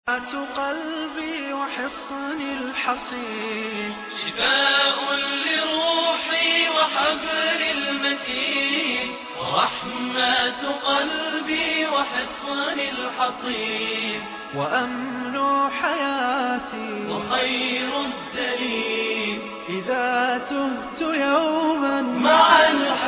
قلبي وحصن الحصين شفاء لروحي وحبل المتين ورحمة قلبي وحصن الحصين وأمن حياتي وخير الدليل إذا تهت يوما مع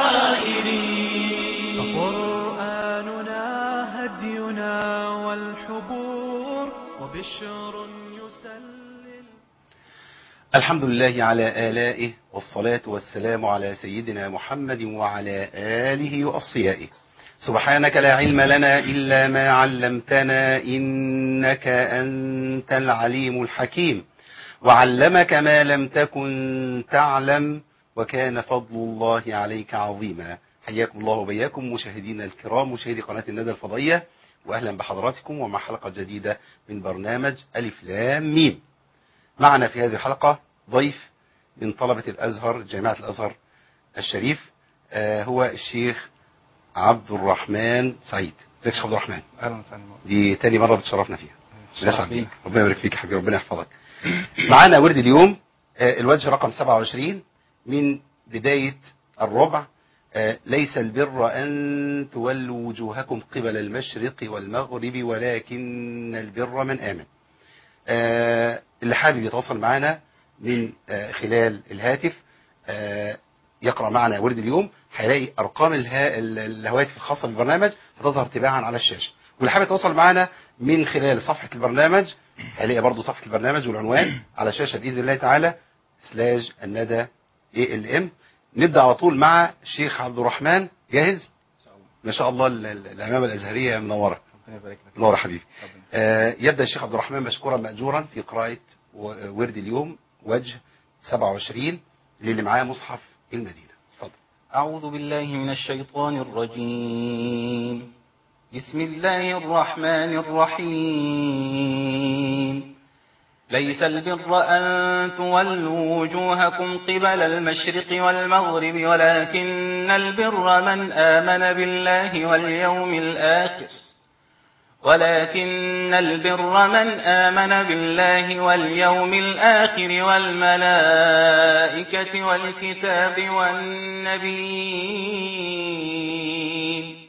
الحائرين فقرآننا هدينا والحبور وبشر يسلل الحمد لله على آلائه والصلاة والسلام على سيدنا محمد وعلى آله وأصفيائه سبحانك لا علم لنا إلا ما علمتنا إنك أنت العليم الحكيم وعلمك ما لم تكن تعلم وكان فضل الله عليك عظيما حياكم الله وبياكم مشاهدينا الكرام مشاهدي قناة الندى الفضية وأهلا بحضراتكم ومع حلقة جديدة من برنامج ألف لام ميم معنا في هذه الحلقة ضيف من طلبة الأزهر جامعة الأزهر الشريف آه هو الشيخ عبد الرحمن سعيد ازيك يا شيخ عبد الرحمن اهلا وسهلا دي تاني مرة بتشرفنا فيها شرف بنسعد لينا. بيك ربنا يبارك فيك يا حبيبي ربنا يحفظك معانا ورد اليوم آه، الوجه رقم 27 من بداية الربع آه، ليس البر أن تولوا وجوهكم قبل المشرق والمغرب ولكن البر من آمن آه، اللي حابب يتواصل معنا من آه، خلال الهاتف آه، يقرأ معنا ورد اليوم هيلاقي أرقام الها- ال- الهواتف الخاصة بالبرنامج هتظهر تباعا على الشاشة واللي حابب يتواصل معنا من خلال صفحة البرنامج هيلاقي برضو صفحة البرنامج والعنوان على الشاشة بإذن الله تعالى سلاج الندى اي ال ام نبدأ على طول مع الشيخ عبد الرحمن جاهز ما شاء الله ال- ال- الأمامة الأزهرية منورة ربنا يبارك لك منورة حبيبي ربنا. آه، يبدأ الشيخ عبد الرحمن مشكورا مأجورا في قراءة و- ورد اليوم وجه 27 للي معاه مصحف المدينة اتفضل أعوذ بالله من الشيطان الرجيم بسم الله الرحمن الرحيم ليس البر أن تولوا وجوهكم قبل المشرق والمغرب ولكن البر من آمن بالله واليوم الآخر ولكن البر من آمن بالله واليوم الآخر والملائكة والكتاب والنبيين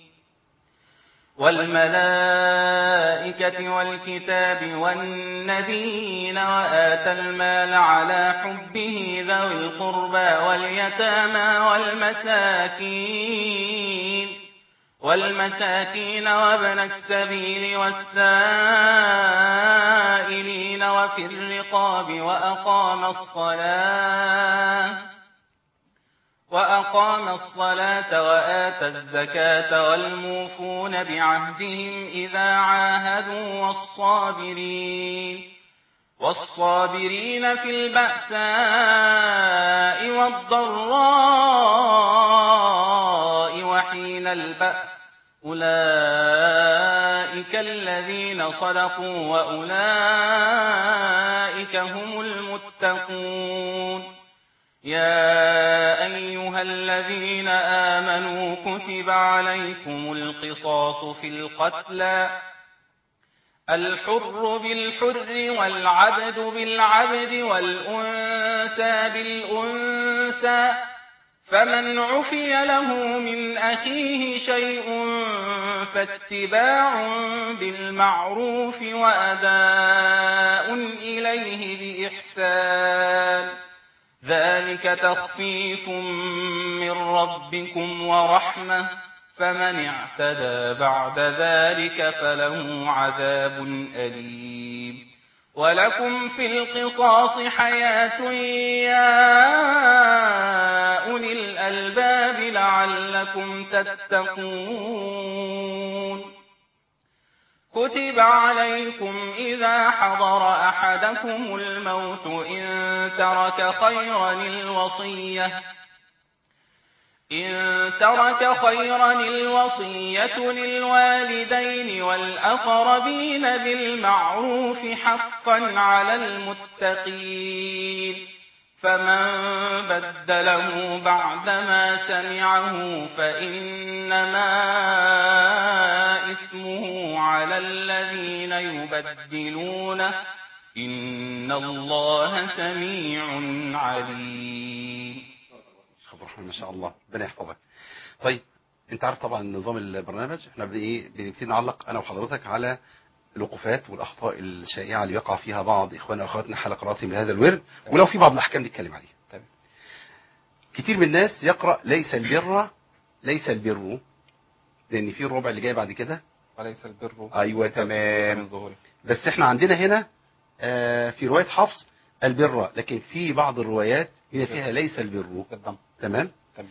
والملائكة والكتاب والنبيين وآتى المال على حبه ذوي القربى واليتامى والمساكين والمساكين وابن السبيل والسائلين وفي الرقاب وأقام الصلاة وأقام الصلاة وآتى الزكاة والموفون بعهدهم إذا عاهدوا والصابرين والصابرين في البأساء والضراء وحين البأس أولئك الذين صدقوا وأولئك هم المتقون يا أيها الذين آمنوا كتب عليكم القصاص في القتلى الحر بالحر والعبد بالعبد والأنثى بالأنثى فمن عفي له من أخيه شيء فاتباع بالمعروف وأداء إليه بإحسان ذلك تخفيف من ربكم ورحمة فمن اعتدى بعد ذلك فله عذاب أليم ولكم في القصاص حياة يا أولي الألباب لعلكم تتقون كتب عليكم إذا حضر أحدكم الموت إن ترك خيرا الوصية إن ترك خيرا الوصية للوالدين والأقربين بالمعروف حقا على المتقين فمن بدله بعدما سمعه فإنما إثمه على الذين يبدلونه إن الله سميع عليم شيخ عبد الرحمن ما شاء الله ربنا يحفظك طيب انت عارف طبعا نظام البرنامج احنا بايه بنبتدي نعلق انا وحضرتك على الوقوفات والاخطاء الشائعه اللي يقع فيها بعض اخواننا واخواتنا حلقاتهم لهذا الورد ولو في بعض الاحكام نتكلم عليها تمام. كتير من الناس يقرا ليس البر ليس البر لان في الربع اللي جاي بعد كده وليس البر ايوه تمام من ظهوره بس احنا عندنا هنا آه، في روايه حفص البر لكن في بعض الروايات هنا فيها ليس البر بالضم تمام تمام.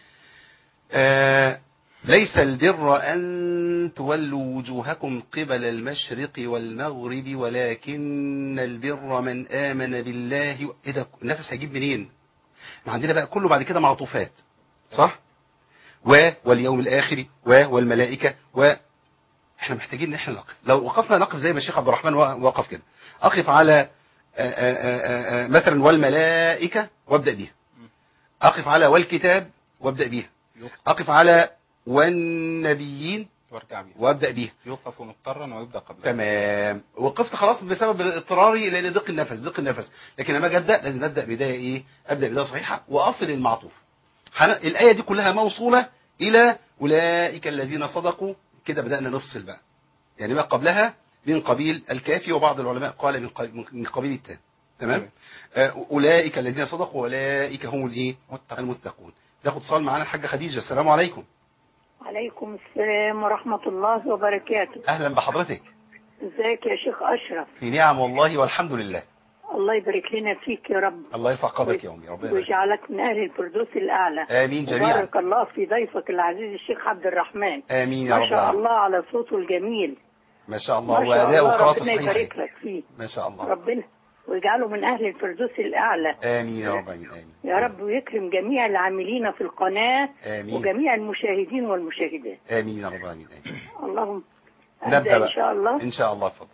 آه ليس البر أن تولوا وجوهكم قبل المشرق والمغرب ولكن البر من آمن بالله و... ايه ده النفس هيجيب منين ما عندنا بقى كله بعد كده معطوفات صح و واليوم الآخر و والملائكة و احنا محتاجين ان احنا نقف لو وقفنا نقف زي ما الشيخ عبد الرحمن وقف كده اقف على آآ آآ آآ مثلا والملائكة وابدأ بيها اقف على والكتاب وابدأ بيها يوقف اقف على والنبيين وارجع بها وابدأ بيها يوقف مضطرا ويبدأ قبله تمام وقفت خلاص بسبب اضطراري لان ضيق النفس ضيق النفس لكن لما اجي ابدا لازم ابدا بدايه ايه ابدا بدايه صحيحه واصل المعطوف حن... الايه دي كلها موصوله الى اولئك الذين صدقوا كده بدانا نفصل بقى يعني ما قبلها من قبيل الكافي وبعض العلماء قال من قبيل, من قبيل التام تمام تمام. آه، اولئك الذين صدقوا واولئك هم الايه متقن. المتقون ناخد اتصال معانا الحاجه خديجه السلام عليكم عليكم السلام ورحمة الله وبركاته اهلا بحضرتك ازيك يا شيخ أشرف في نعم والله والحمد لله الله يبارك لنا فيك يا رب الله يرفع قدرك يا امي ربنا يبارك ويجعلك من أهل الفردوس الأعلى امين جميعا بارك الله في ضيفك العزيز الشيخ عبد الرحمن امين يا ما رب شاء العالمين الله على صوته الجميل ما شاء ما الله شاء واداء الله وقراءته ربنا صحيحه يبارك لك فيه ما شاء الله ربنا ويجعله من أهل الفردوس الأعلى امين يا رب امين امين يا رب ويكرم جميع العاملين في القناة امين وجميع المشاهدين والمشاهدات امين يا رب امين امين اللهم نبدا أبدأ بقى إن شاء الله ان شاء الله اتفضل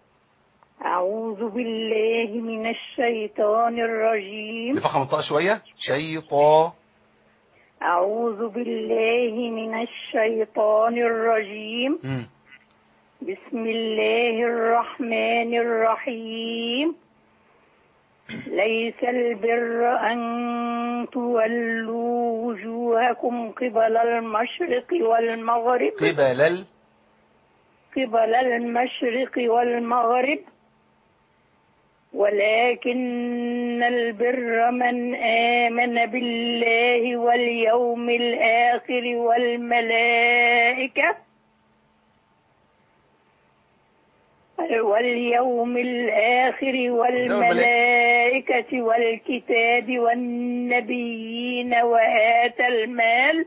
أعوذ بالله من الشيطان الرجيم نفخم الطاقه شويه شيطان أعوذ بالله من الشيطان الرجيم مم. بسم الله الرحمن الرحيم ليس البر أن تولوا وجوهكم قبل المشرق والمغرب قبل ال قبل المشرق والمغرب ولكن البر من آمن بالله واليوم الآخر والملائكة واليوم الآخر والملائكة والكتاب والنبيين وآتى المال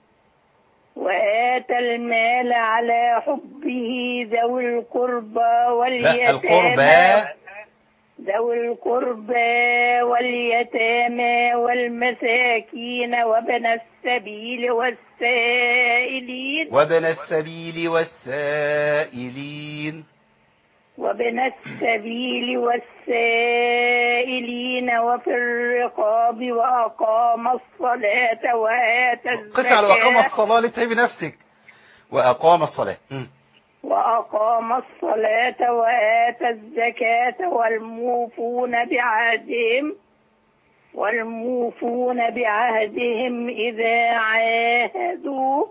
وآتى المال على حبه ذوي القربى لا واليتامى القربى ذوي القربى واليتامى والمساكين وابن السبيل والسائلين وابن السبيل والسائلين وابن السبيل والسائلين وفي الرقاب وأقام الصلاة وآتى قف على وأقام الزكاة الصلاة لتعب نفسك وأقام الصلاة مم. وأقام الصلاة وآتى الزكاة والموفون بعهدهم والموفون بعهدهم إذا عاهدوا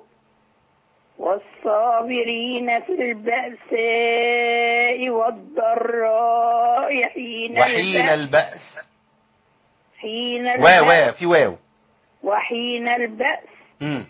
والصابرين في البأساء والضراء حين وحين البأس البأس حين وا البأس وا في واو وحين البأس مم.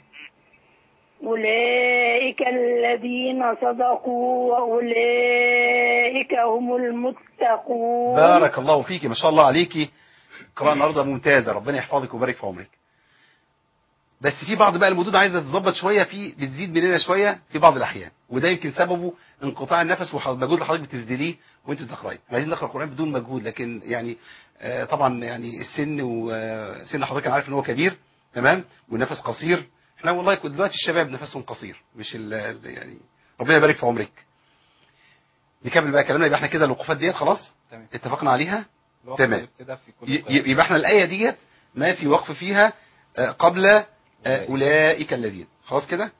أولئك الذين صدقوا وأولئك هم المتقون بارك الله فيك ما شاء الله عليكي قراءة النهارده ممتازة ربنا يحفظك ويبارك في عمرك بس في بعض بقى المدود عايزه تظبط شويه في بتزيد مننا شويه في بعض الاحيان وده يمكن سببه انقطاع النفس والمجهود اللي حضرتك بتبذليه وانت بتقراي عايزين نقرا القران بدون مجهود لكن يعني آه طبعا يعني السن وسن حضرتك أنا عارف ان هو كبير تمام والنفس قصير احنا والله كنت دلوقتي الشباب نفسهم قصير مش ال ال- يعني ربنا يبارك في عمرك نكمل بقى كلامنا يبقى احنا كده الوقوفات ديت خلاص تمام اتفقنا عليها الوقت تمام. الابتداء في كل ي- قراءة. ي- يبقى احنا الآية ديت ما في وقف فيها آه، قبل آه، أولئك الذين خلاص كده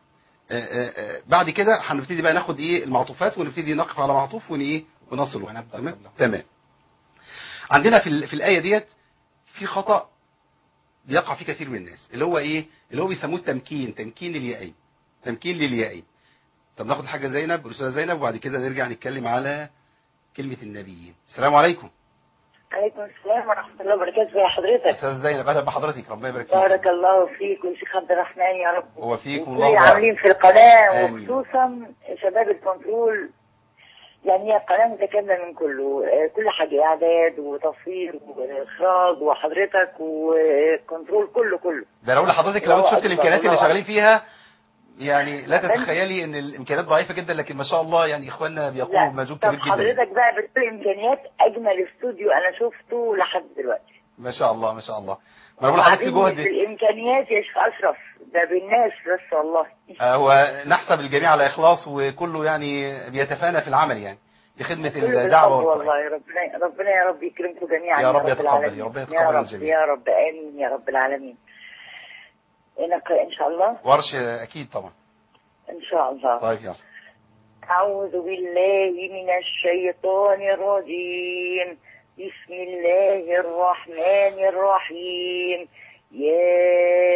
آه، آه، آه، بعد كده هنبتدي بقى ناخد ايه المعطوفات ونبتدي نقف على معطوف ون ايه ونصله ونبدأ تمام كله. تمام عندنا في ال- في الايه ديت في خطا بيقع فيه كثير من الناس اللي هو ايه اللي هو بيسموه التمكين تمكين اليائين تمكين لليائين طب ناخد حاجه زينب رساله زينب وبعد كده نرجع نتكلم على كلمه النبيين السلام عليكم عليكم السلام ورحمة الله وبركاته يا حضرتك استاذ زينب اهلا بحضرتك ربنا يبارك فيك بارك الله فيك وشيخ عبد الرحمن يا رب وفيكم وكل الله عاملين في القناة آمين. وخصوصا شباب الكنترول يعني هي قناة متكاملة من كله آه، كل حاجة إعداد وتصوير وإخراج وحضرتك وكنترول كله كله ده لو لحضرتك لو انت الله شفت أكبر، الامكانيات اللي الله شغالين فيها يعني لا أحسنت. تتخيلي ان الامكانيات ضعيفه جدا لكن ما شاء الله يعني اخواننا بيقوموا لا بمجهود طب كبير جدا حضرتك بقى بتقول إمكانيات أجمل استوديو أنا شفته لحد دلوقتي ما شاء الله ما شاء الله ما انا بقول لحضرتك في وبعدين جهد بالإمكانيات يا شيخ أشرف ده بالناس بس والله آه، هو نحسب الجميع على اخلاص وكله يعني بيتفانى في العمل يعني لخدمه كله الدعوه بالفضل والقرآن والله ربنا ربنا يا رب يكرمكم جميعا يا رب يتقبل، العالمين. يا رب يتقبل يا رب الجميع. يا رب امين يا رب العالمين نقرا ان شاء الله ورش اكيد طبعا ان شاء الله طيب يلا اعوذ بالله من الشيطان الرجيم بسم الله الرحمن الرحيم يا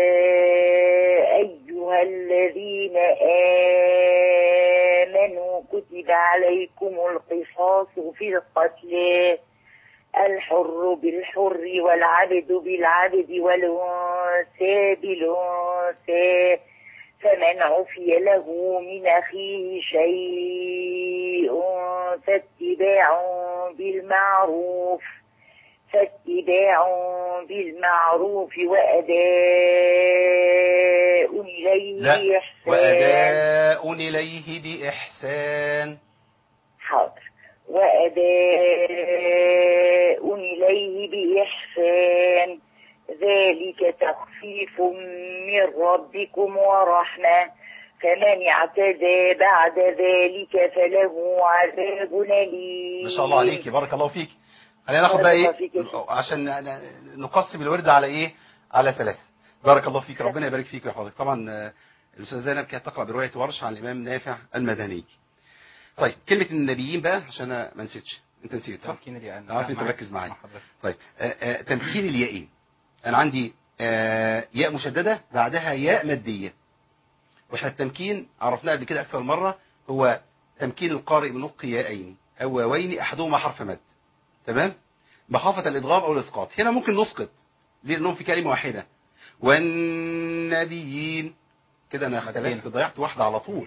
ايها الذين امنوا كتب عليكم القصاص في القتل الحر بالحر والعبد بالعبد والأنثى بالأنثى فمن عفي له من أخيه شيء فاتباع بالمعروف فاتباع بالمعروف وأداء إليه لا بإحسان واداء اليه باحسان حاضر وأداء إليه بإحسان ذلك تخفيف من ربكم ورحمة فمن اعتدى بعد ذلك فله عذاب أليم ما شاء الله عليكي بارك الله فيك خلينا ناخد بقى بارك الله ايه فيك يا شيخ. عشان ن- ن- نقسم الورد على ايه على ثلاثة بارك الله فيك ربنا يبارك فيك ويحفظك طبعا آه، الاستاذ زينب كانت تقرا بروايه ورش عن الامام نافع المدني طيب كلمه النبيين بقى عشان انا ما نسيتش انت نسيت صح تمكين الياء عارف انت معاك- مركز معايا مع حضرتك. طيب آه، آه، تمكين اليائين انا عندي آه، ياء مشدده بعدها ياء ماديه واحنا التمكين عرفناه قبل كده اكثر من مره هو تمكين القارئ من نطق يائين او واوين احدهما حرف مد تمام بخافه الادغام او الاسقاط هنا ممكن نسقط ليه لانهم في كلمه واحده والنبيين كده انا مدين. اختلفت ضيعت واحده على طول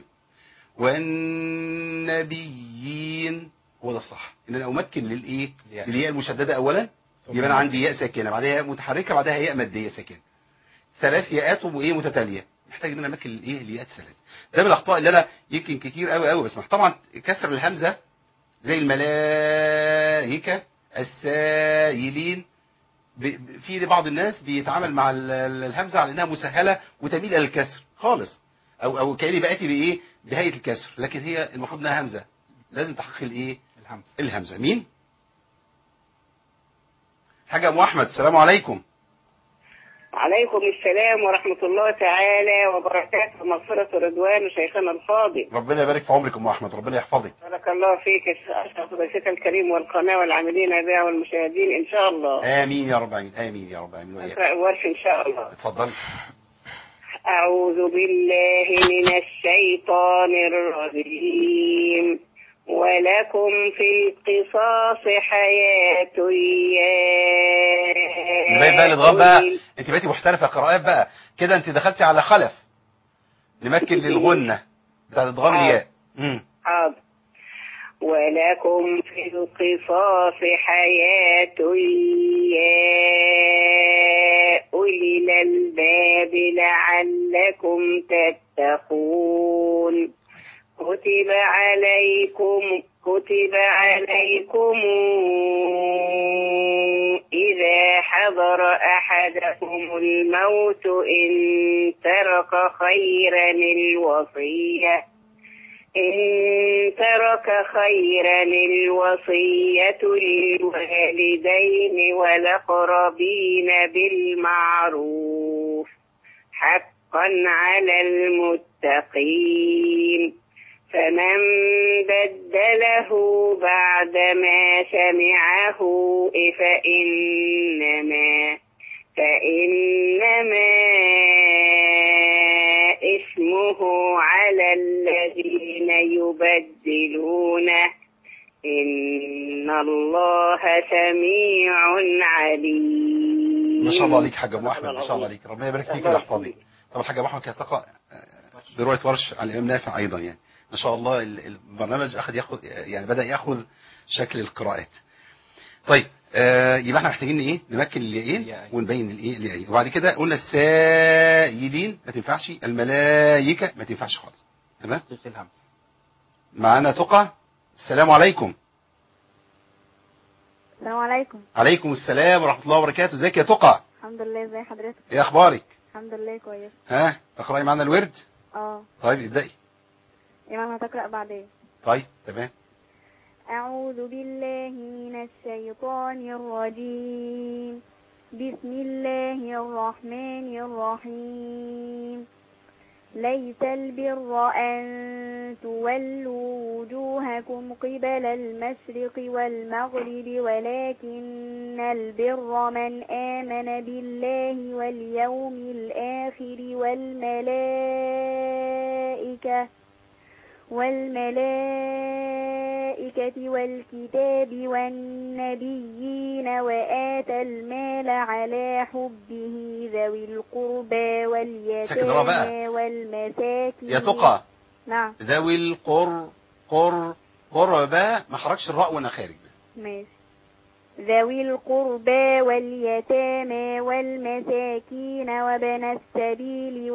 والنبيين هو ده الصح ان انا امكن للايه الياء. للياء المشدده اولا ثم يبقى انا عندي ياء ساكنه بعدها ياء متحركه بعدها ياء ماديه ساكنه ثلاث ياءات وايه متتاليه محتاج ان انا امكن الايه الياءات ثلاث ده من الاخطاء اللي انا يمكن كتير قوي قوي بسمع طبعا كسر الهمزه زي الملائكه السائلين ب- ب- في بعض الناس بيتعامل مع ال- ال- الهمزه على انها مسهله وتميل الى الكسر خالص او او كاني باتي بايه بهيئه الكسر لكن هي المفروض انها همزه لازم تحقق الايه الهمزة الهمزه مين حاجه ام احمد السلام عليكم عليكم السلام ورحمة الله تعالى وبركاته مغفرة ورضوان شيخنا الفاضل ربنا يبارك في عمرك ام احمد ربنا يحفظك بارك الله فيك يا أشرف ضيفك الكريم والقناة والعاملين بها والمشاهدين إن شاء الله امين يا رب امين امين يا رب امين وإياك. أقرأ ورش إن شاء الله اتفضل أعوذ بالله من الشيطان الرجيم ولكم في القصاص حياة يا نبين بقى الادغام بقى أولي انت بقيتي محترفه قراءات بقى كده انت دخلتي على خلف نمكن للغنه بتاعت ادغام آه. الياء امم حاضر ولكم في القصاص حياة يا أولي الألباب لعلكم تتقون كتب عليكم كتب عليكم إذا حضر أحدكم الموت إن ترك خيرا الوصية إن ترك خيرا الوصية للوالدين والأقربين بالمعروف حقا على المتقين المتقين فمن بدله بعدما سمعه فإنما فإنما اسمه على الذين يبدلونه إن الله سميع عليم ما شاء الله عليك حاج ابو احمد ما شاء الله عليك ربنا يبارك فيك ويحفظك طب الحاج ابو احمد كانت تقرا آه، بروايه ورش عن الامام نافع ايضا يعني ما شاء الله ال- البرنامج اخذ ياخذ يعني بدا ياخذ شكل القراءات طيب آه يبقى احنا محتاجين ايه نمكن الياءين الياءين. ونبين الايه الياءين وبعد كده قلنا السائلين ما تنفعش الملائكه ما تنفعش خالص تمام تشيل الهمس معانا تقى السلام عليكم السلام عليكم عليكم السلام ورحمه الله وبركاته ازيك يا تقى الحمد لله ازي حضرتك ايه اخبارك الحمد لله كويس ها تقراي معانا الورد اه طيب ابدأي ايمان هتقرأ بعدين طيب تمام أعوذ بالله من الشيطان الرجيم بسم الله الرحمن الرحيم ليس البر أن تولوا وجوهكم قبل المشرق والمغرب ولكن البر من آمن بالله واليوم الآخر والملائكة والملائكة والكتاب والنبيين وآتى المال على حبه ذوي القربى ساكن ورا بقى. واليتامى والمساكين يا تقى نعم ذوي القر قر قربى ما حركش الراء وانا خارج ماشي ذوي القربى واليتامى والمساكين وابن السبيل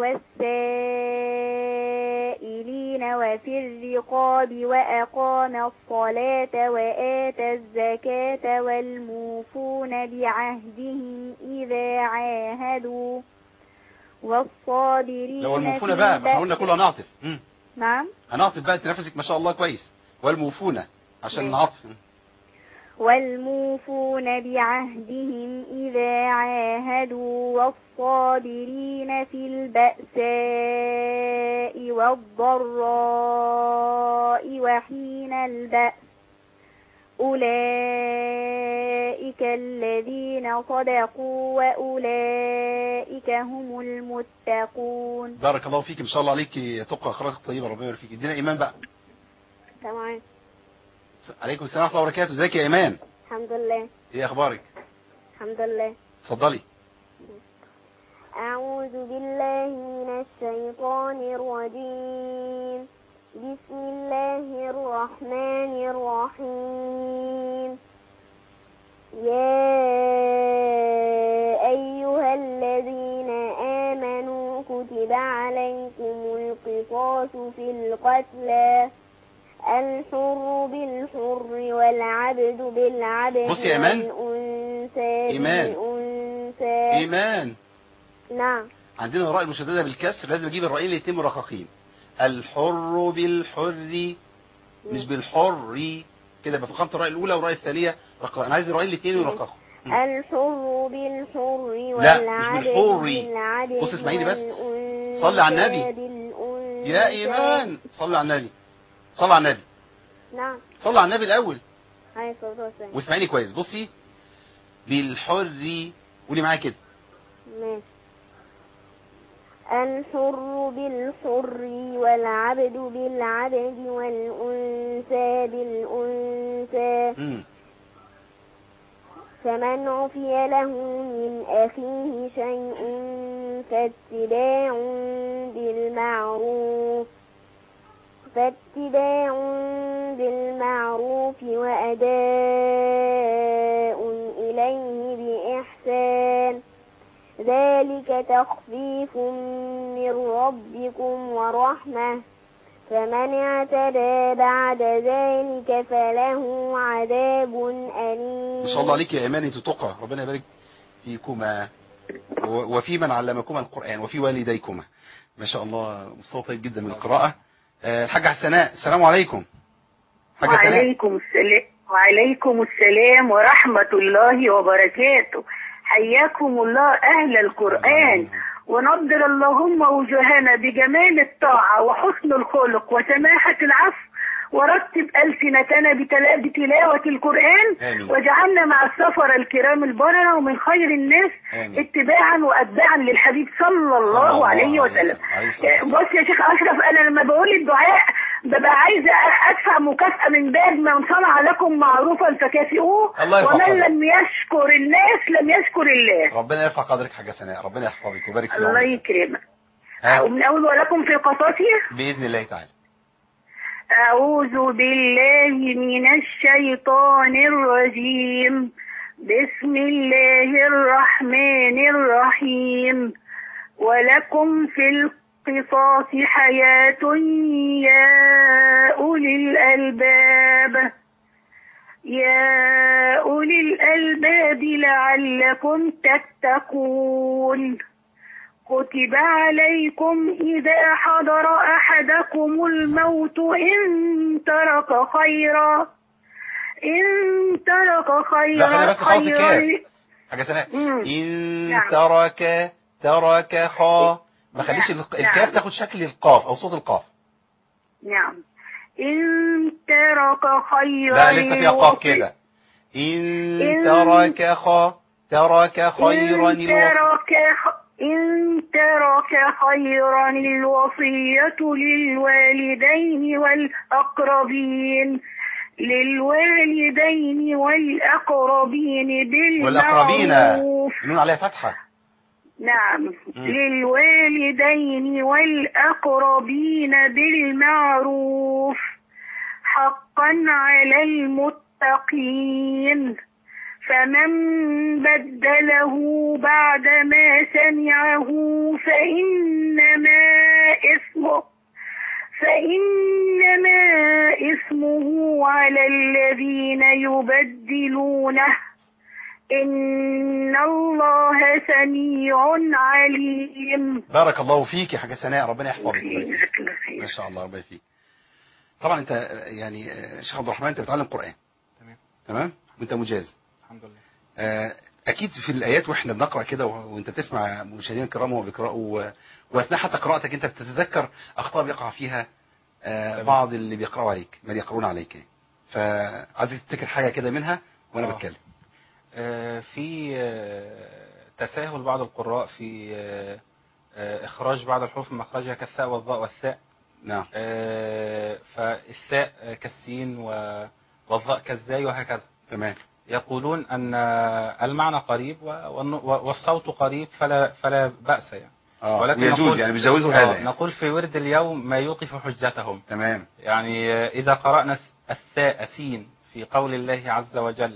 والسائلين وفي الرقاب وأقام الصلاة وآتى الزكاة والموفون بعهدهم إذا عاهدوا والصابرين لو في الموفونة بقى ما احنا قلنا البأس- كله هنعطف مم. نعم هنعطف بقى انت نفسك ما شاء الله كويس والموفونة عشان ماشي. نعطف والموفون بعهدهم إذا عاهدوا والصابرين في البأساء والضراء وحين البأس أولئك الذين صدقوا وأولئك هم المتقون بارك الله فيك ما شاء الله عليك يا تقى اخلاقك طيبة ربنا يبارك فيك ادينا ايمان بقى تمام عليكم السلام ورحمة الله وبركاته ازيك يا ايمان الحمد لله ايه اخبارك الحمد لله اتفضلي أعوذ بالله من الشيطان الرجيم بسم الله الرحمن الرحيم يا أيها الذين آمنوا كتب عليكم القصاص في القتلى الحر بالحر والعبد بالعبد بصي يا إيمان. والأنثى إيمان. بالأنثى ايمان نعم عندنا الراء المشددة بالكسر لازم اجيب الرأيين الاثنين مرققين الحر بالحر مش بالحر كده يبقى فخمت الراء الاولى والراء الثانيه رقق انا عايز الراءين الاثنين يرققوا مم. الحر بالحر لا، مش والعبد بالحر. بالعبد بص اسمعيني بس. والأنثى صلي على النبي. بالأنثى. يا ايمان صلي على النبي صلي على النبي نعم صلي على النبي الاول عليه الصلاة والسلام واسمعيني كويس بصي بالحر قولي معايا كده ماشي الحر بالحر والعبد بالعبد والأنثى بالأنثى مم. فمن عفي له من أخيه شيء فاتباع بالمعروف فاتباع بالمعروف وأداء إليه بإحسان ذلك تخفيف من ربكم ورحمة فمن اعتدى بعد ذلك فله عذاب أليم ما شاء الله عليك يا ايمان انت تقى ربنا يبارك فيكما و- وفي من علمكما القران وفي والديكما ما شاء الله مستوى طيب جدا من القراءه آه، الحاجه حسناء السلام عليكم حاجه حسناء وعليكم السلام وعليكم السلام ورحمة الله وبركاته حياكم الله أهل القرآن ونضر اللهم وجوهنا بجمال الطاعة وحسن الخلق وسماحة العفو ورتب ألسنتنا بتلا- بتلاوة القرآن آمين. واجعلنا مع السفر الكرام البررة ومن خير الناس آمين. اتباعا وأتباعا للحبيب صلى الله عليه وسلم عليه الصلاة والسلام. بص يا شيخ أشرف أنا لما بقول الدعاء ببقى عايزة أدفع مكافأة من باب من صنع لكم معروفا فكافئوه الله يرفع ومن قدرك. لم يشكر الناس لم يشكر الله ربنا يرفع قدرك حاجة سناء ربنا يحفظك ويبارك في الله عمرك يكرمك ها، ومن أول ولكم في قصصه بإذن الله تعالى أعوذ بالله من الشيطان الرجيم بسم الله الرحمن الرحيم ولكم في القصاص حياة يا أولي الألباب يا أولي الألباب لعلكم تتقون كتب عليكم إذا حضر أحدكم الموت إن ترك خيرا إن ترك لا خيرا خلينا بس خلاص خيرا الكاف حاجة سناء مم. إن نعم. ترك ترك خا ما خليش نعم. الق- نعم. الكاف تاخد شكل القاف أو صوت القاف نعم إن ترك خيرا لا لسه فيها قاف الوصي- كده إن إن- ترك خا ترك خيرا إن الوصي ترك خ- إن ترك خيرا الوصية للوالدين والأقربين للوالدين والأقربين والأقربين بالمعروف نون عليها فتحة نعم للوالدين والأقربين بالمعروف حقا على المتقين فمن بدله بعدما سمعه فإنما إثمه فإنما إثمه على الذين يبدلونه إن الله سميع عليم بارك الله فيك يا حاجة سناء ربنا يحفظك ويبارك فيك. جزاك الله خير ما شاء الله ربنا يفيك طبعا انت آه، يعني آه، شيخ عبد الرحمن انت بتعلم قرآن تمام تمام وانت مجاز الحمد لله آه، اكيد في الايات واحنا بنقرا كده و- وانت بتسمع مشاهدينا الكرام وهو بيقراوا و- واثناء حتى قراءتك انت بتتذكر اخطاء بيقع فيها آه، تمام. بعض اللي بيقراوا عليك ما يقرون عليك يعني فعايزك تفتكر حاجه كده منها وانا آه. بتكلم آه، في آه، تساهل بعض القراء في آه، آه، إخراج بعض الحروف من مخرجها كالثاء والضاء والثاء نعم آه، فالثاء آه، كالسين و- والضاء كالزاي وهكذا تمام يقولون أن المعنى قريب و- والن- والصوت قريب فلا فلا بأس يعني اه ولكن ويجوز نقول- يعني بيجوزوا آه، هذا يعني. نقول في ورد اليوم ما يوقف حجتهم تمام يعني آه، إذا قرأنا س- الساء سين في قول الله عز وجل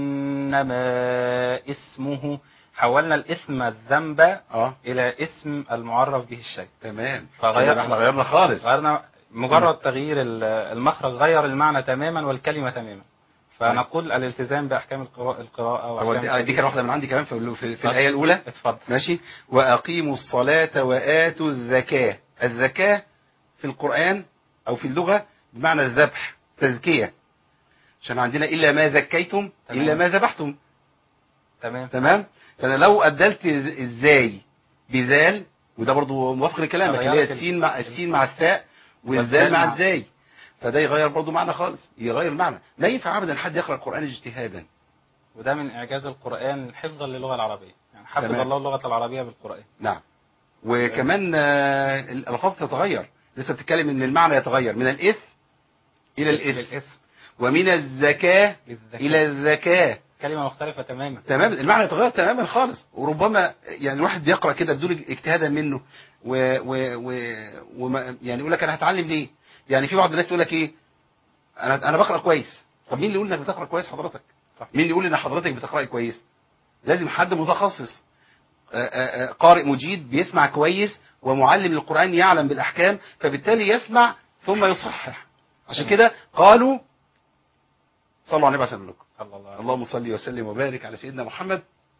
فإنما اسمه حولنا الاسم الذنب اه إلى اسم المعرف به الشيء تمام فغير- كده احنا غيرنا خالص غيرنا مجرد تغيير ال- المخرج غير المعنى تماما والكلمة تماما فنقول الالتزام بأحكام القراءة, القراءة هو وأحكام دي, آه، دي كان واحده من عندي كمان في, في, في الايه الاولى اتفضل ماشي واقيموا الصلاه واتوا الزكاه الزكاه في القران او في اللغه بمعنى الذبح تزكيه عشان عندنا الا ما زكيتم تمام. الا ما ذبحتم تمام تمام فانا لو ابدلت ازاي بذال وده برضو موافق لكلامك اللي هي غيرت ال- السين مع السين مع الثاء والذال والذال مع مع- الزاي فده يغير برضو معنى خالص يغير المعنى لا ينفع ابدا حد يقرا القران اجتهادا وده من إعجاز القرآن حفظا للغة العربية يعني حفظ تمام. الله اللغة العربية بالقرآن نعم وكمان آه، الالفاظ تتغير لسه بتتكلم ان المعنى يتغير من الاثم الى الاثم للإثم ومن الزكاه للذكاء. الى الزكاه كلمة مختلفة تماما تمام المعنى يتغير تماما خالص وربما يعني الواحد بيقرا كده بدون اجتهادا منه و, و, و, وما يعني يقول لك انا هتعلم ليه؟ يعني في بعض الناس يقول لك ايه؟ انا انا بقرا كويس طب مين اللي يقول انك بتقرا كويس حضرتك؟ صح. مين اللي يقول ان حضرتك بتقراي كويس؟ لازم حد متخصص آه، آه، آه، قارئ مجيد بيسمع كويس ومعلم للقران يعلم بالاحكام فبالتالي يسمع ثم يصحح عشان تمام. كده قالوا صلوا على النبي عشان لكم صلى الله عليه اللهم صل وسلم وبارك على سيدنا محمد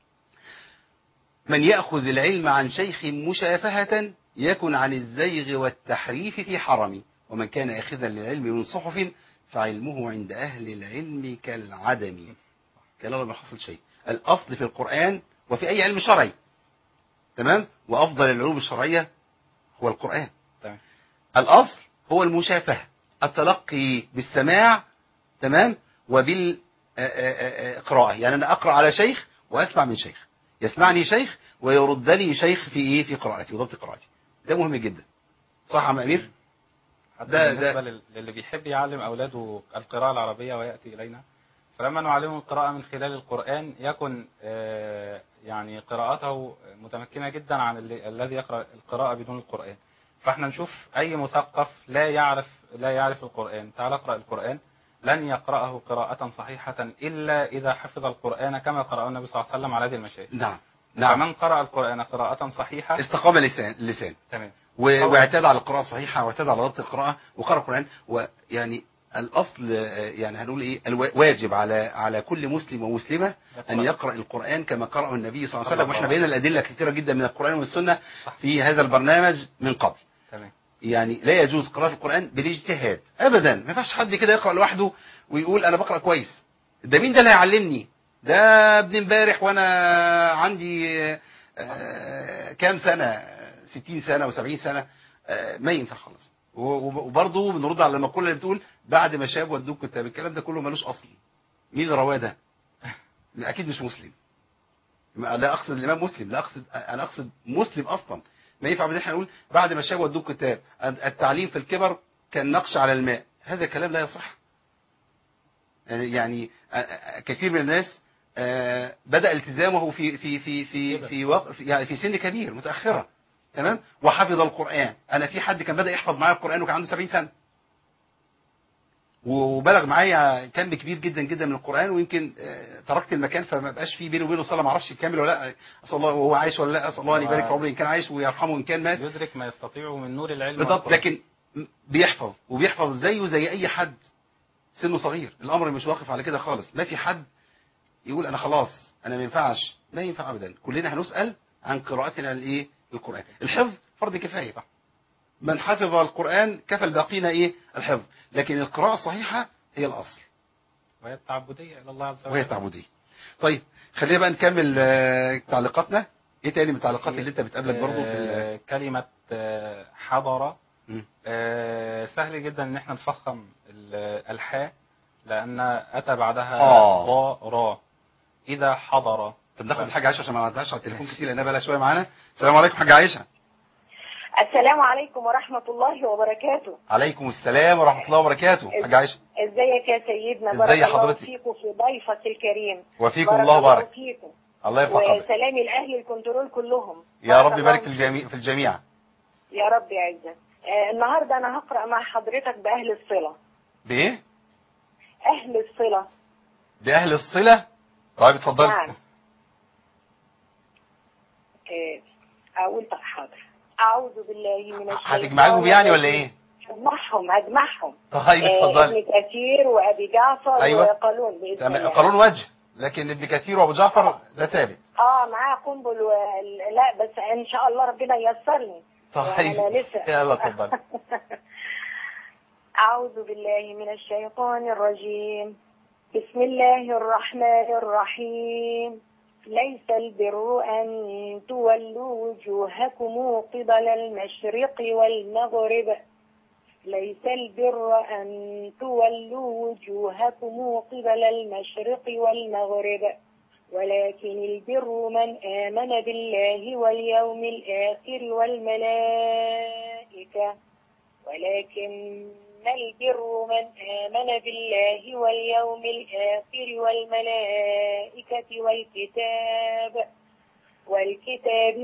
من يأخذ العلم عن شيخ مشافهة يكن عن الزيغ والتحريف في حرم ومن كان أخذا للعلم من صحف فعلمه عند أهل العلم كالعدم كلام ما حصل شيء الأصل في القرآن وفي أي علم شرعي تمام وافضل العلوم الشرعيه هو القران تمام الاصل هو المشافهه التلقي بالسماع تمام وبالقراءه يعني انا اقرا على شيخ واسمع من شيخ يسمعني شيخ ويردني شيخ في ايه في قراءتي وضبط قراءتي ده مهم جدا صح يا عم امير حتى ده- بالنسبة ده- لل- للي بيحب يعلم أولاده القراءة العربية ويأتي إلينا فلما نعلمه القراءة من خلال القرآن يكن آه، يعني قراءته متمكنة جدا عن اللي- الذي يقرأ القراءة بدون القرآن فاحنا نشوف أي مثقف لا يعرف لا يعرف القرآن تعال اقرأ القرآن لن يقرأه قراءة صحيحة إلا إذا حفظ القرآن كما قرأه النبي صلى الله عليه وسلم على هذه المشاهد نعم نعم فمن قرأ القرآن قراءة صحيحة استقام اللسان اللسان تمام و- واعتاد على القراءة الصحيحة واعتاد على ضبط القراءة وقرأ القرآن ويعني الأصل آه، يعني هنقول إيه الوا- واجب على على كل مسلم ومسلمة أن يقرأ القرآن كما قرأه النبي صلى الله عليه وسلم واحنا بينا الأدلة كثيرة جدا من القرآن والسنة في هذا البرنامج من قبل تمام يعني لا يجوز قراءة القرآن بالاجتهاد أبدا ما ينفعش حد كده يقرأ لوحده ويقول أنا بقرأ كويس ده مين ده اللي هيعلمني ده ابن امبارح وأنا عندي آه، كام سنة 60 سنة و70 سنة آه، ما ينفع خالص و- و- وبرضه بنرد على المقولة اللي بتقول بعد ما شاب ودوك كتاب الكلام ده كله ملوش أصل مين اللي رواه ده أكيد مش مسلم ما- لا أقصد الإمام مسلم لا أقصد أنا أقصد مسلم أصلا ما ينفع ان احنا نقول بعد ما شاب ودوك كتاب التعليم في الكبر كالنقش على الماء هذا كلام لا يصح يعني آه، آه، كثير من الناس آه، بدأ التزامه في في في في في وق- في- يعني في سن كبير متأخرة تمام وحفظ القرآن أنا في حد كان بدأ يحفظ معايا القرآن وكان عنده 70 سنة وبلغ معايا كم كبير جدا جدا من القرآن ويمكن آه، تركت المكان فما بقاش في بيني وبينه صلاة ما اعرفش يكمل ولا لا اسال الله وهو عايش ولا لا اسال الله ان يبارك في عمره ان كان عايش ويرحمه ان كان مات يدرك ما يستطيعه من نور العلم بالضبط والقرآن. لكن بيحفظ وبيحفظ زيه زي اي حد سنه صغير الامر مش واقف على كده خالص ما في حد يقول انا خلاص انا ما ينفعش ما ينفع ابدا كلنا هنسال عن قراءتنا لايه القران الحفظ فرض كفايه صح. من حفظ القران كفى الباقين ايه الحفظ لكن القراءه الصحيحه هي الاصل وهي التعبدية إلى الله عز وجل وهي تعبديه طيب خلينا بقى نكمل آه، تعليقاتنا ايه تاني من التعليقات اللي انت بتقابلك برضو في ال- آه، كلمة آه، حضر مم. آه، سهل جدا ان احنا نفخم ال- الحاء لان اتى بعدها آه. ضاء را اذا حضر طب ناخد الحاجه عائشه عشان ما نعدهاش على التليفون كتير لانها بقى لها شويه معانا السلام عليكم حاجه عائشه السلام عليكم ورحمة الله وبركاته عليكم السلام ورحمه الله وبركاته حاجه عائشه ازيك يا سيدنا ازي بارك الله حضرتك؟ فيكم في ضيفك الكريم وفيكم بارك الله بارك فيكم الله يرفع قدرك وسلامي لأهل الكنترول كلهم يا بارك رب الله يبارك في الجميع في الجميع يا رب يعزك آه النهاردة أنا هقرأ مع حضرتك بأهل الصلة بايه أهل الصلة باهل الصله طيب اتفضل نعم آه أقول طب حاضر أعوذ بالله من الشيطان هتجمعيهم يعني ولا ايه هجمعهم هجمعهم طيب آه، اتفضلي ابن كثير وأبي جعفر أيوة. وقالون بإذن تمام الله قانون وجه لكن ابن كثير وابو جعفر ده ثابت اه معاه قنبل و... لا بس ان شاء الله ربنا ييسرني طيب أنا لسه يلا اتفضل أعوذ بالله من الشيطان الرجيم بسم الله الرحمن الرحيم ليس البر أن تولوا وجوهكم قبل المشرق والمغرب ليس البر أن تولوا وجوهكم قبل المشرق والمغرب ولكن البر من آمن بالله واليوم الآخر والملائكة ولكن البر من آمن بالله واليوم الآخر والملائكة والكتاب والكتاب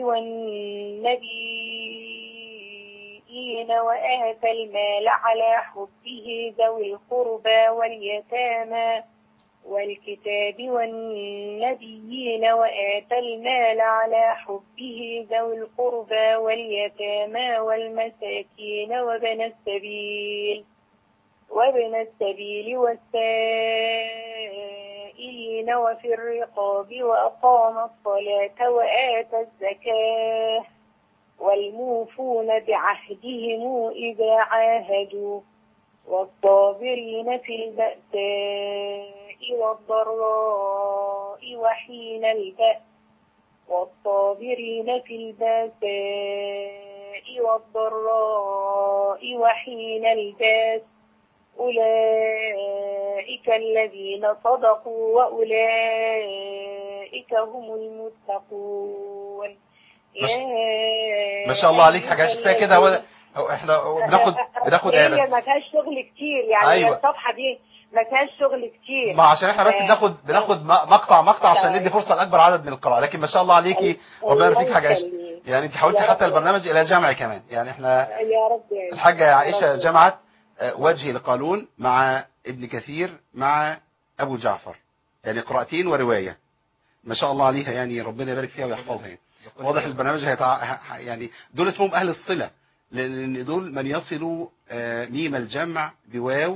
والنبيين وآتى المال على حبه ذوي القربى واليتامى والكتاب والنبيين وآتى المال على حبه ذوي القربى واليتامى والمساكين وابن السبيل وابن السبيل والسائلين وفي الرقاب وأقام الصلاة وآتى الزكاة والموفون بعهدهم إذا عاهدوا والصابرين في البأساء والضراء وحين البأس والصابرين في الباساء والضراء وحين الباس أولئك الذين صدقوا وأولئك هم المتقون ما شاء- يا ما شاء الله عليك حاجه أيها شفاها كده هو الذين- هو احنا بناخد بناخد هي ايه بس ما فيهاش شغل كتير يعني أيوة. أيوة. الصفحة دي ما فيهاش شغل كتير ما عشان احنا بس آه. بناخد بناخد م- مقطع مقطع عشان تمام. ندي فرصه لاكبر عدد من القراء لكن ما شاء الله عليكي ربنا الله يبارك حاجه يخليك. يعني انت حاولتي يا حتى رب. البرنامج الى جمع كمان يعني احنا يا رب يعينك. الحاجه يا عائشه رب. جمعت آه، وجهي لقالون مع ابن كثير مع ابو جعفر يعني قراءتين وروايه ما شاء الله عليها يعني ربنا يبارك فيها ويحفظها يعني. بكل واضح خير. البرنامج هيتع... ه- يعني دول اسمهم اهل الصله لان دول من يصلوا آه، ميم الجمع بواو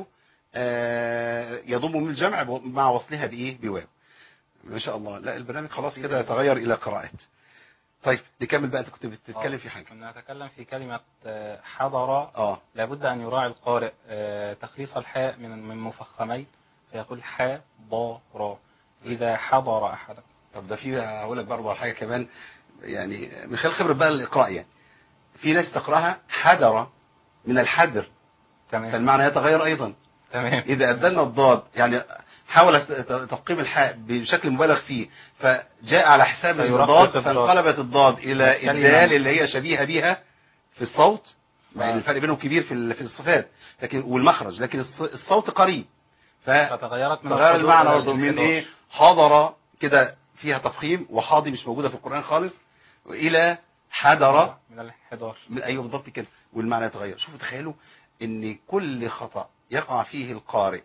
آه، يضم ميم الجمع ب- مع وصلها بايه بواو ما شاء الله لا البرنامج خلاص كده يتغير الى قراءات طيب نكمل بقى انت كنت بتتكلم آه، في حاجه كنا نتكلم في كلمة آه، حضر اه لابد أن يراعي القارئ آه، تخليص الحاء من من مفخمين فيقول حا ضا را إذا حضر أحد طب ده في هقول لك برضه على حاجه كمان يعني من خلال خبره بقى الاقراء يعني في ناس تقراها حدر من الحدر تمام فالمعنى يتغير ايضا تمام إذا أبدلنا الضاد يعني حاول ت- ت- تفقيم الحاء بشكل مبالغ فيه فجاء على حساب فيرقق الضاد الضاد. فانقلبت الضاد إلى الكلمة. الدال اللي هي شبيهة بها في الصوت مع ان آه. الفرق بينهم كبير في ال- في الصفات لكن والمخرج لكن الص- الصوت قريب فتغيرت من فتغير الحضور المعنى إلى برضه من الانحدار. ايه حضر كده فيها تفخيم وحاضي مش موجوده في القرآن خالص والى حضر من الانحدار من ايوه بالضبط كده والمعنى يتغير شوفوا تخيلوا ان كل خطأ يقع فيه القارئ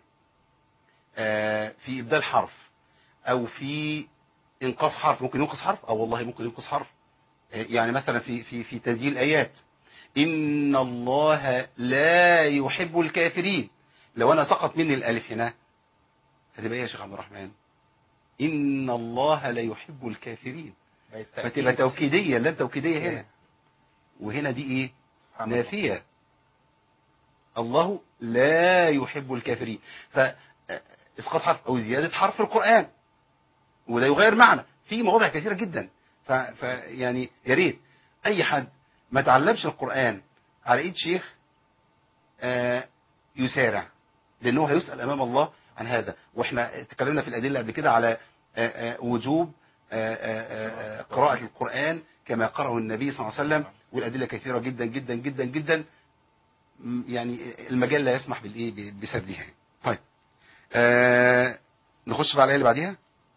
آه، في ابدال حرف او في انقاص حرف ممكن ينقص حرف او والله ممكن ينقص حرف آه، يعني مثلا في في في تسجيل ايات ان الله لا يحب الكافرين لو انا سقط مني الالف هنا هتبقى ايه يا شيخ عبد الرحمن ان الله لا يحب الكافرين بقت فتبقى تأكيد. توكيديه لا توكيديه هنا وهنا دي ايه سبحان الله. نافية الله لا يحب الكافرين فاسقاط حرف او زيادة حرف في القرآن وده يغير معنى في مواضع كثيرة جدا ف... ف... يعني يا ريت اي حد ما تعلمش القرآن على ايد شيخ آه يسارع لانه هيسأل امام الله عن هذا واحنا تكلمنا في الادلة قبل كده على آه آه وجوب آه آه آه قراءة القرآن كما قرأه النبي صلى الله عليه وسلم والأدلة كثيرة جدا جدا جدا جدا م- يعني المجال لا يسمح بالايه ب- بسردها يعني. طيب آه نخش بقى على الآية اللي بعديها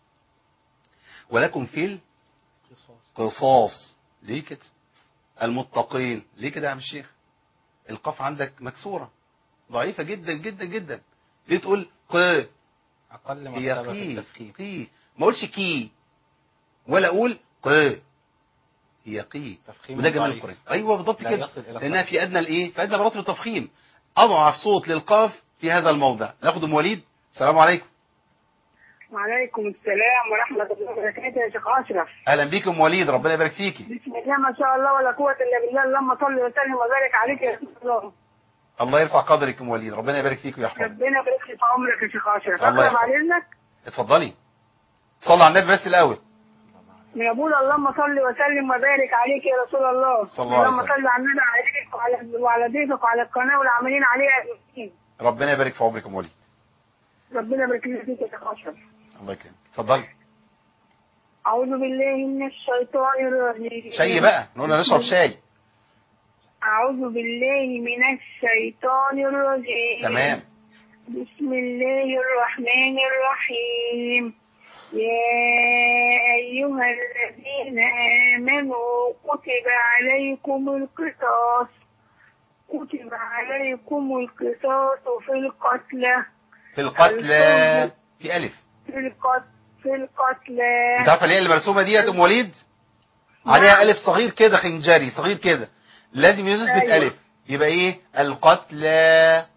ولكم في القصاص ليه كده المتقين ليه كده يا عم الشيخ القاف عندك مكسورة ضعيفة جدا جدا جدا ليه تقول ق أقل هي مرتبة في قي التفخيم قي ما اقولش كي ولا اقول ق هي قي تفخيم وده جمال ضعيف. القرآن ايوه بالضبط لا كده يصل إلى لانها القلب. في ادنى الايه في ادنى مراتب التفخيم اضعف صوت للقاف في هذا الموضع ناخد ام وليد السلام عليكم وعليكم السلام ورحمة الله وبركاته يا شيخ أشرف اهلا بيك ام وليد ربنا يبارك فيكي بسم الله ما شاء الله ولا قوة إلا بالله اللهم صل وسلم وبارك عليك يا رسول الله الله يرفع قدرك ام وليد ربنا يبارك فيك ويحفظك ربنا يبارك لي في عمرك يا شيخ أشرف الله أقرب يحفظك. على إذنك اتفضلي صلي على النبي بس الاول من أقول اللهم صل وسلم وبارك عليك يا رسول الله صلى الله عليه اللهم وسلم. صل على النبي عليك وعلى وعلى ضيفك وعلى القناة والعاملين عليها أجمعين ربنا يبارك في عمرك ام وليد ربنا يبارك لي فيك يا شيخ أشرف الله يكرمك اتفضلي أعوذ بالله من الشيطان الرجيم شاي بقى نقول نشرب شاي أعوذ بالله من الشيطان الرجيم تمام بسم الله الرحمن الرحيم يا أيها الذين آمنوا كتب عليكم القصاص كتب عليكم القصاص في القتلى في القتلى في الف في القتل في القتلى انت عارفه الياء اللي مرسومه ديت ام وليد عليها الف صغير كده خنجري صغير كده لازم يثبت أيوة. الف يبقى ايه القتلى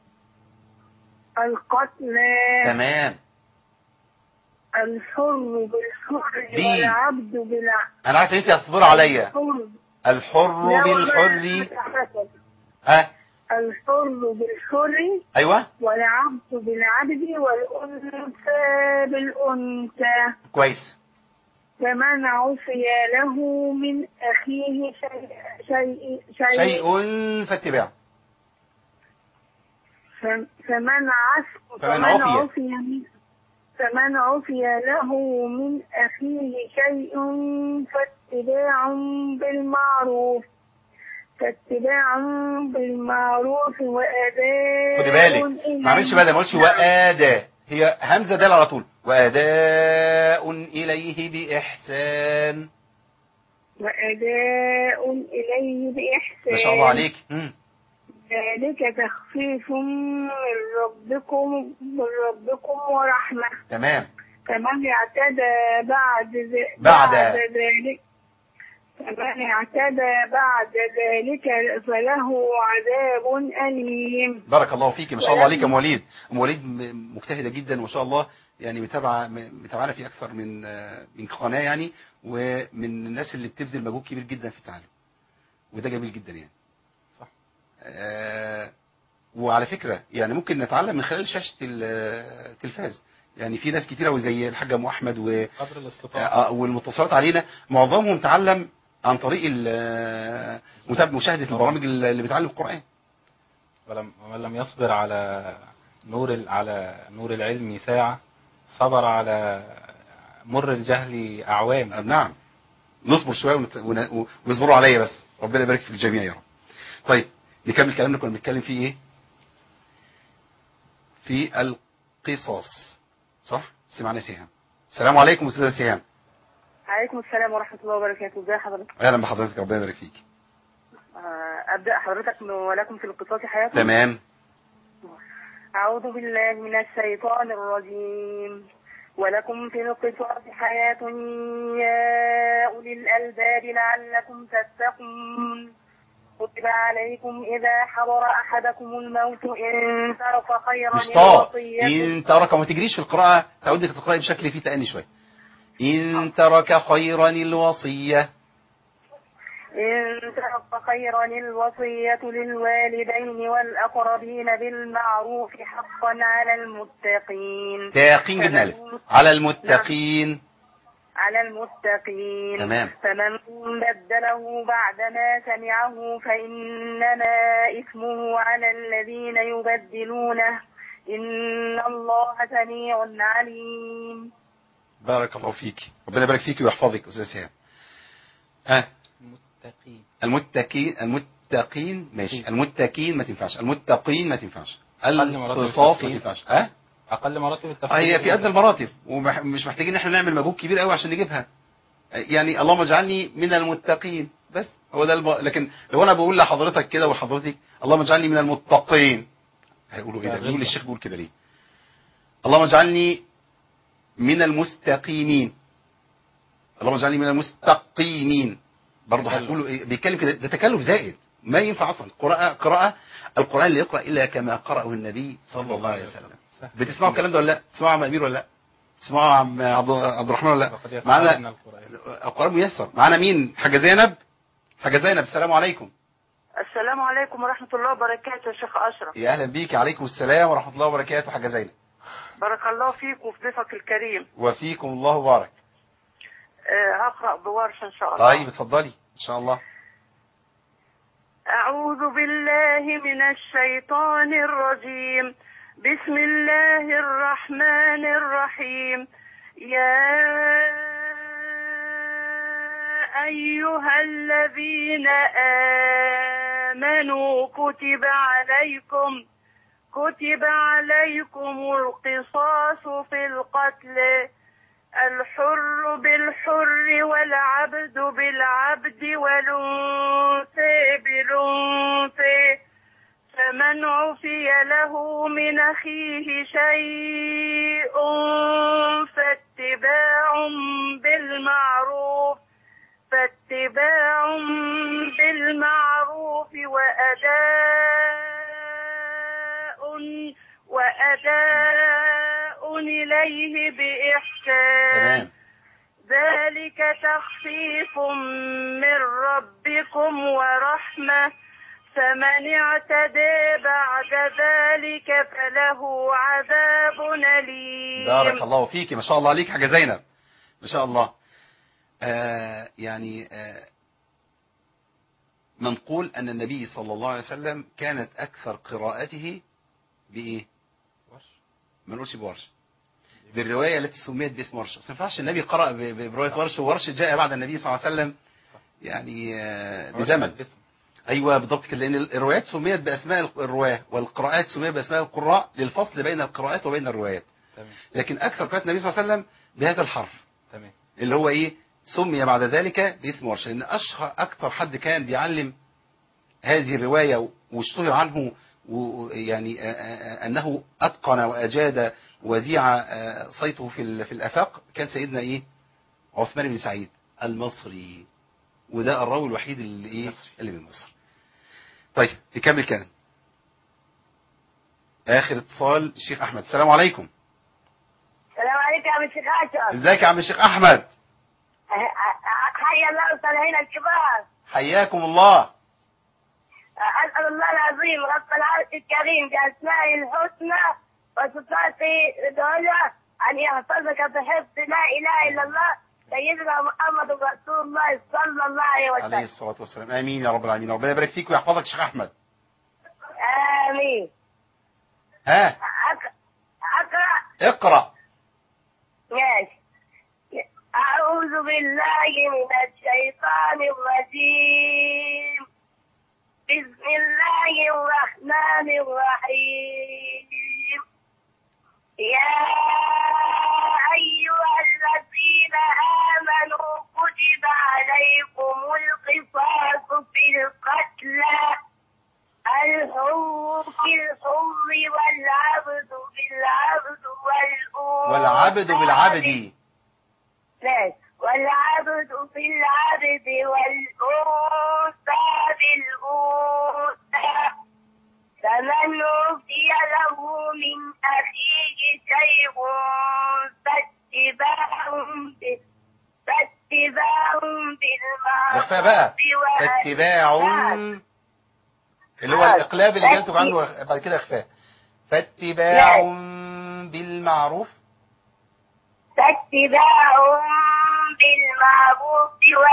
القتلى تمام الحر بالحر دي. والعبد بالعبد انا عارف ان انت هتصبر عليا الحر الحر لا والله بالحر حسن. ها الحر بالحر ايوه والعبد بالعبد والأنثى بالأنثى كويس فمن عفي له من أخيه شيء شيء, شيء, شيء فاتباع فم- فمن عف فمن فمن عفي. عفي من فمن عفي له من أخيه شيء فاتباع بالمعروف فاتباع بالمعروف وأداء خدي بالك ما عملش بدل ما قلتش واداء هي همزه دال على طول واداء اليه باحسان وأداء إليه بإحسان ما شاء الله عليك مم. ذلك تخفيف من ربكم من ربكم ورحمة تمام فمن اعتدى بعد ذ- بعد. ذلك فمن اعتدى بعد ذلك فله عذاب أليم بارك الله فيك ما شاء الله عليك يا ام وليد ام وليد م- مجتهده جدا ما شاء الله يعني متابعه م- متابعانا في اكثر من آه، من قناه يعني ومن الناس اللي بتبذل مجهود كبير جدا في التعلم وده جميل جدا يعني صح. آه وعلى فكره يعني ممكن نتعلم من خلال شاشه ال- التلفاز يعني في ناس كتيره وزي الحاج ام احمد و قدر الاستطاعة آه، والمتصلات علينا معظمهم تعلم عن طريق ال- متاب- مشاهده البرامج اللي بتعلم القران ولم ومن لم يصبر على نور ال- على نور العلم ساعة صبر على مر الجهل أعوام آه، نعم نصبر شويه ونت- ون- ونصبروا عليا بس ربنا يبارك في الجميع يا رب طيب نكمل كلامنا كنا بنتكلم فيه ايه في القصص صح سمعنا سهام السلام عليكم استاذه سهام عليكم السلام ورحمة الله وبركاته ازي حضرتك اهلا بحضرتك ربنا يبارك فيك آه، أبدأ حضرتك من- ولكم في القصاص حياة تمام أعوذ بالله من الشيطان الرجيم ولكم في القصاص حياة يا أولي الألباب لعلكم تتقون كتب عليكم إذا حضر أحدكم الموت إن ترك خيرا مش طاء الوصية ان ترك وما تجريش في القراءه تعود انك تقراي بشكل فيه تأني شويه ان ترك خيرا الوصيه إن ترك خيرا الوصية للوالدين والأقربين بالمعروف حقا على المتقين تاقين جبنا الف على المتقين على المتقين تمام. فمن بدله بعدما سمعه فإنما إثمه على الذين يبدلونه إن الله سميع عليم بارك الله فيك ربنا يبارك فيك ويحفظك استاذ سهام ها متقين المتقين المتقين ماشي المتقين ما تنفعش المتقين ما تنفعش أقل مراتب القصاص ما التفصيل. تنفعش ها أقل مراتب التفسير آه، هي في ادنى المراتب ومش محتاجين ان احنا نعمل مجهود كبير قوي عشان نجيبها يعني اللهم اجعلني من المتقين بس هو ده الم... لكن لو انا بقول لحضرتك كده وحضرتك اللهم اجعلني من المتقين هيقولوا ايه ده بيقول الشيخ بيقول كده ليه اللهم اجعلني من المستقيمين اللهم اجعلني من المستقيمين برضه تكلف. هتقولوا ايه بيتكلم كده ده تكلف زائد ما ينفع اصلا قراءة قراءة القرآن اللي يقرأ إلا كما قرأه النبي صلى الله عليه وسلم سهل. بتسمعوا الكلام ده ولا لا تسمعوا عم امير ولا لا تسمعوا عم عبد عبد الرحمن ولا وقد لا يسعدنا معانا القرآن القرآن ميسر معانا مين حاجة زينب حاجة زينب السلام عليكم السلام عليكم ورحمة الله وبركاته يا شيخ أشرف يا اهلا بيك عليكم السلام ورحمة الله وبركاته حاجة زينب بارك الله فيك وفي ضيفك الكريم وفيكم الله بارك آه، هقرأ بورش إن شاء الله طيب اتفضلي ان شاء الله أعوذ بالله من الشيطان الرجيم بسم الله الرحمن الرحيم يا أيها الذين آمنوا كتب عليكم كتب عليكم القصاص في القتل الحر بالحر والعبد بالعبد والأنثى بالأنثى فمن عفي له من أخيه شيء فاتباع بالمعروف فاتباع بالمعروف وأداء وأداء إليه بإحسان تمام ذلك تخفيف من ربكم ورحمة فمن اعتدى بعد ذلك فله عذاب أليم بارك الله فيك ما شاء الله عليك حاجة زينب ما شاء الله آه يعني آه منقول أن النبي صلى الله عليه وسلم كانت أكثر قراءته بإيه؟ ورش ما نقولش بورش بالرواية التي سميت باسم ورش أصل ما ينفعش النبي قرأ ب- ب- برواية ورش وورش جاء بعد النبي صلى الله عليه وسلم يعني آه، بزمن باسم. ايوه بالضبط كده لان الروايات سميت باسماء الرواه والقراءات سميت باسماء القراء للفصل بين القراءات وبين الروايات تمام لكن اكثر قراءه النبي صلى الله عليه وسلم بهذا الحرف تمام اللي هو ايه سمي بعد ذلك باسم ورش لان اشهر اكثر حد كان بيعلم هذه الروايه واشتهر عنه ويعني انه اتقن واجاد وذيع آه، صيته في ال- في الافاق كان سيدنا ايه عثمان بن سعيد المصري وده الراوي الوحيد اللي ايه مصري. اللي من مصر طيب نكمل كلام اخر اتصال الشيخ احمد السلام عليكم السلام عليكم يا عم الشيخ اشرف ازيك يا عم الشيخ احمد حي الله الصالحين الكبار حياكم الله اسال الله العظيم رب العرش الكريم باسمائه الحسنى وصفاته العلى ان يحفظك بحفظ لا اله الا الله سيدنا محمد رسول الله صلى الله عليه عليه وسلم الصلاه والسلام امين يا رب العالمين ربنا يبارك فيك ويحفظك يا شيخ احمد امين ها أق- اقرا اقرا ماشي أعوذ بالله من الشيطان الرجيم بسم الله الرحمن الرحيم يا أيها الذين آمنوا كتب عليكم القصاص في القتلى الحر بالحر والعبد بالعبد والأنثى والعبد بالعبد ماشي. والعبد بالعبد والأنثى بالأنثى فمن أوتي له من أخيه شيء فاتباع ب- فاتباع بالمعروف اخفاء بقى وأداء- فاتباع اللي هو الاقلاب اللي جنتج عنه بعد كده اخفاء فاتباع بالمعروف فاتباع بالمعروف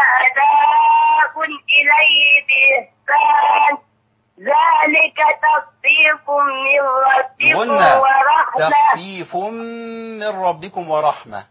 وأداء إليه بإحسان ذلك تخفيف من ربكم غنى ورحمة تخفيف من ربكم ورحمة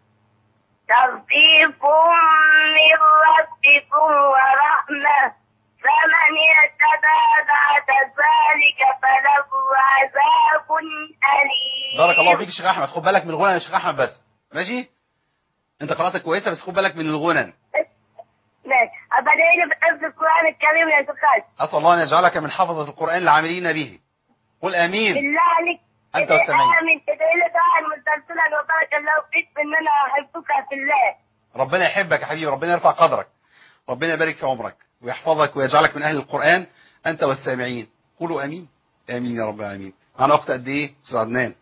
تخفيف من ربكم ورحمة فمن يتبع بعد ذلك فله عذاب أليم بارك الله فيك يا شيخ احمد خد بالك من الغنى يا شيخ احمد بس ماشي انت قراءتك كويسه بس خد بالك من الغنى ماشي أبدأ بحفظ القرآن الكريم يا شيخ اسال الله ان يجعلك من حفظه القران العاملين به قل امين بالله عليك أنت والسامعين. آمين ادعي لي دعاء مسلسلا وبارك الله فيك إن أنا أحبك في الله ربنا يحبك يا حبيبي ربنا يرفع قدرك ربنا يبارك في عمرك ويحفظك ويجعلك من اهل القران انت والسامعين قولوا امين امين يا رب العالمين معنا وقت قد ايه استاذ عدنان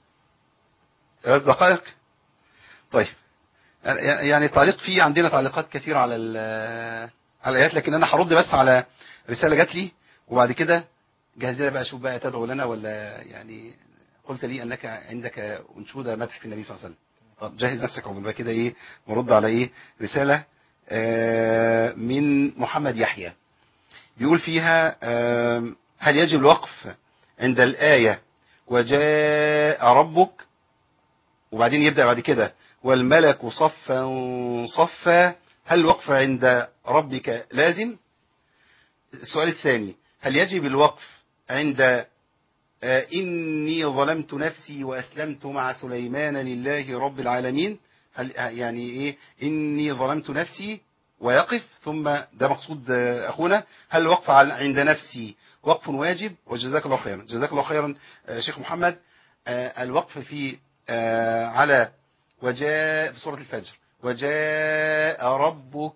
ثلاث دقائق طيب يعني تعليق في عندنا تعليقات كثيره على ال- على الايات لكن انا هرد بس على رساله جات لي وبعد كده جهز لنا بقى شوف بقى تدعو لنا ولا يعني قلت لي انك عندك انشوده مدح في النبي صلى الله عليه وسلم طب جهز نفسك عقبال بقى كده ايه ورد على ايه رساله آه، من محمد يحيى بيقول فيها آم، هل يجب الوقف عند الآية وجاء ربك وبعدين يبدأ بعد كده والملك صفا صفا هل الوقف عند ربك لازم السؤال الثاني هل يجب الوقف عند آه، إني ظلمت نفسي وأسلمت مع سليمان لله رب العالمين هل يعني إيه إني ظلمت نفسي ويقف ثم ده مقصود آه، أخونا هل الوقف على- عند نفسي وقف واجب وجزاك الله خيرا جزاك الله خيرا آه، شيخ محمد آه، الوقف في آه، على وجاء في سورة الفجر وجاء ربك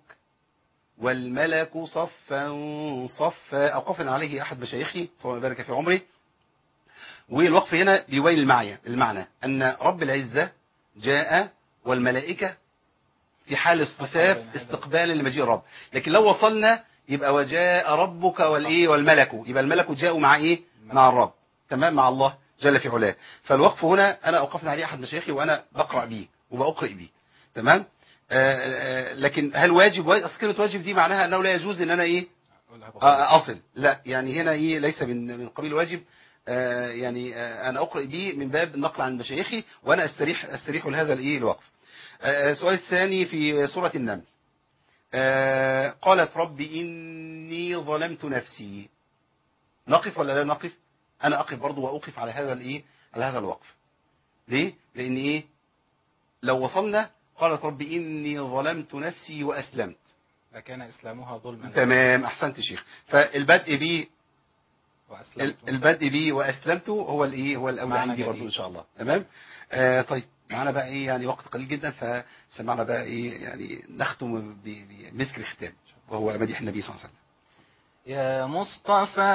والملك صفا صفا أوقفنا عليه أحد مشايخي صلى الله يبارك في عمري والوقف هنا بيبين المعنى المعنى أن رب العزة جاء والملائكة في حال اصطفاف استقبالا لمجيء الرب لكن لو وصلنا يبقى وجاء ربك والايه والملك يبقى الملك جاءوا مع ايه مع الرب تمام مع الله جل في علاه فالوقف هنا انا اوقفنا عليه احد مشايخي وانا بقرا بيه وباقرئ بيه تمام آه، لكن هل واجب اصل كلمه واجب دي معناها انه لا يجوز ان انا ايه أقولها بخير. آه، اصل لا يعني هنا ايه ليس من من قبيل واجب آه، يعني آه، انا اقرا به من باب النقل عن مشايخي وانا استريح استريح لهذا الايه الوقف آه، السؤال الثاني في سوره النمل آه، قالت رب اني ظلمت نفسي نقف ولا لا نقف انا اقف برضو واوقف على هذا الايه على هذا الوقف ليه لان ايه لو وصلنا قالت رب اني ظلمت نفسي واسلمت لكان إسلامها ظلما تمام احسنت يا شيخ فالبدء بيه وأسلمت البدء بيه واسلمته هو الايه هو الاولى معنى عندي جديد. برضو ان شاء الله تمام آه طيب معانا بقى ايه يعني وقت قليل جدا فسمعنا بقى ايه يعني نختم ب- بمسك الختام وهو مديح النبي صلى الله عليه وسلم يا مصطفى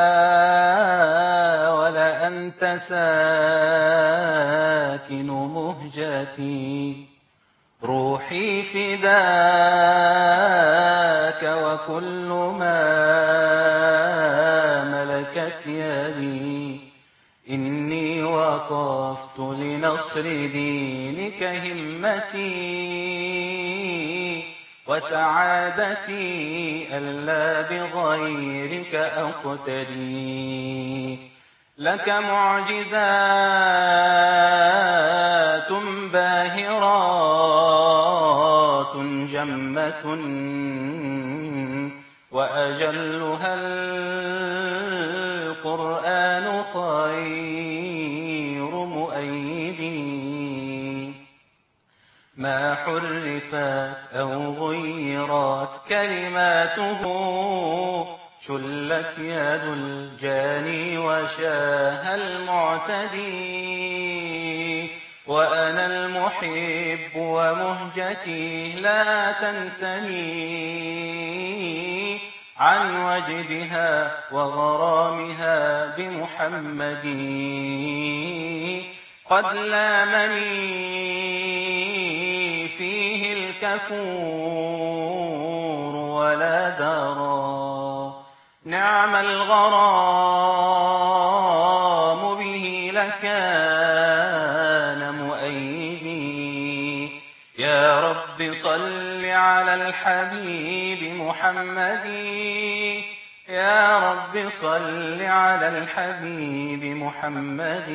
ولا أنت ساكن مهجتي روحي فداك وكل ما ملكت يدي إني وقفت لنصر دينك همتي وسعادتي ألا بغيرك أقتدي لك معجزات باهرات جمة وأجلها القرآن خير مؤيدي ما حرفت أو غيرت كلماته شلت يد الجاني وشاه المعتدي وأنا المحب ومهجتي لا تنسني عن وجدها وغرامها بمحمد قد لامني فيه الكفور ولا درى نعم الغرام به لكان مؤيدي يا رب صل على الحبيب محمد يا رب صل على الحبيب محمد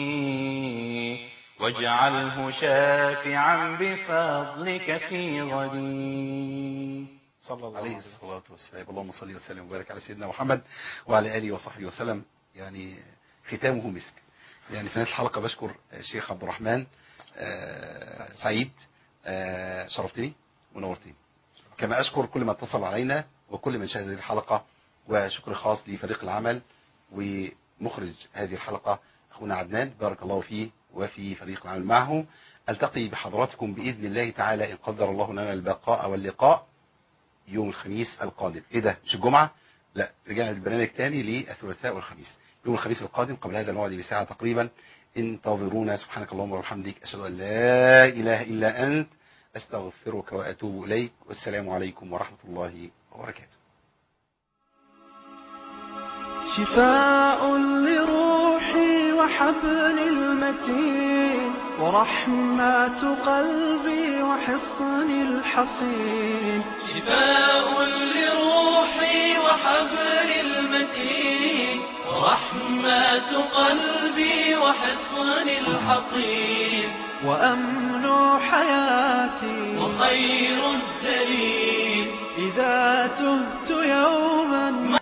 واجعله شافعا بفضلك في غدي صلى الله عليه عليه وسلم الصلاة والسلام اللهم صل وسلم وبارك على سيدنا محمد وعلى آله وصحبه وسلم يعني ختامه مسك يعني في نهاية الحلقة بشكر الشيخ عبد الرحمن آه، سعيد آه، شرفتني ونورتني كما أشكر كل من اتصل علينا وكل من شاهد هذه الحلقة وشكر خاص لفريق العمل ومخرج هذه الحلقة أخونا عدنان بارك الله فيه وفي فريق العمل معه ألتقي بحضراتكم بإذن الله تعالى إن قدر الله لنا البقاء واللقاء يوم الخميس القادم ايه ده مش الجمعة لا رجعنا للبرنامج تاني للثلاثاء والخميس يوم الخميس القادم قبل هذا الموعد بساعة تقريبا انتظرونا سبحانك اللهم وبحمدك أشهد أن لا إله إلا أنت أستغفرك وأتوب إليك والسلام عليكم ورحمة الله وبركاته شفاء لروحي وحبل المتين ورحمة قلبي وحصن الحصين شفاء لروحي وحبل المتين ورحمة قلبي وحصن الحصين وأمن حياتي وخير الدليل إذا تهت يوما